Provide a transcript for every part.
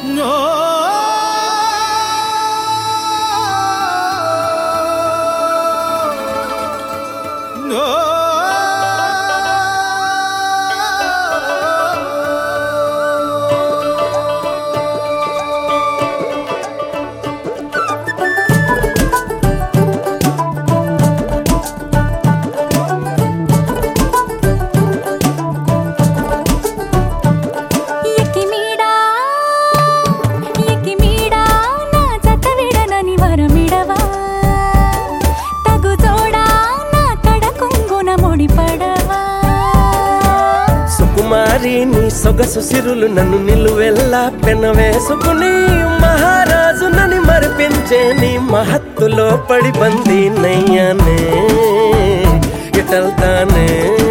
ఎక్కిమీడా ఎక్కిమీడా నా జత విడనని వరమిడవా తగు తోడా నా కడ కొంగున ముడిపడవా సుకుమారి నీ సొగసు సిరులు నన్ను నిలువెల్లా పెనవేసుకుని మహారాజు నని మరిపించే నీ మహత్తులో పడి బందీ నయ్యానే ఇటల్తానే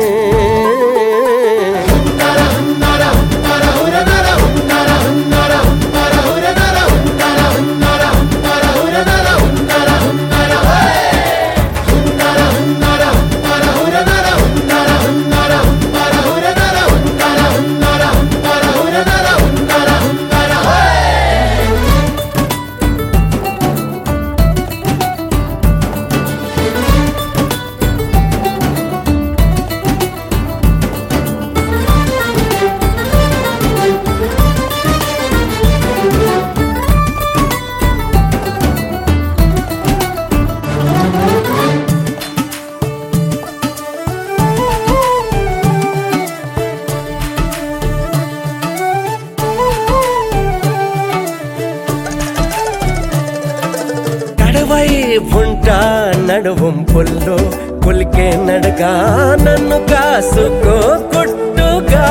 కడవై ఉంటా నడువం పుల్లు పులికే నడగా నన్ను కాసుకో కొట్టుగా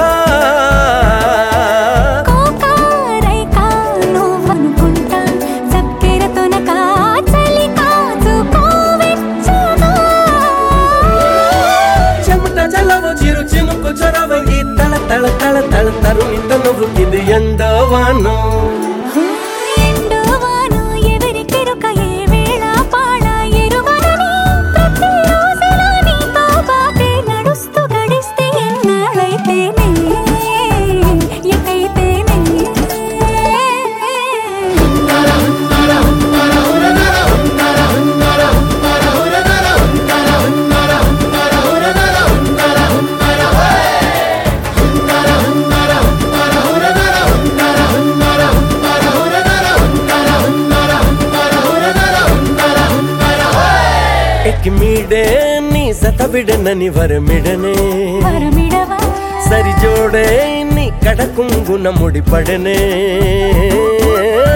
కోకారైకా నువ్వనుకుంటా చక్కెర తొనక చలి కాచుకోవెచ్చగా చెమట జలవు చిరు చినుకు చొరవ ఈ తల తల తల తల తరుణి తనువు ఇది ఎండవాను ఎండువాను ఎవరికెరుక ఏ వేళ పాళ ఎరువనని ప్రతిరోజులా నీతో బాటే నడుస్తూ గడిస్తే ఎన్నాళ్ళైతేనే ఎటైతేనే ఎక్కి మీడే నీ సత బిడనని వరమిడనే వరమిడవా సరి జోడే నీ కడకుంగున ముడిపడనే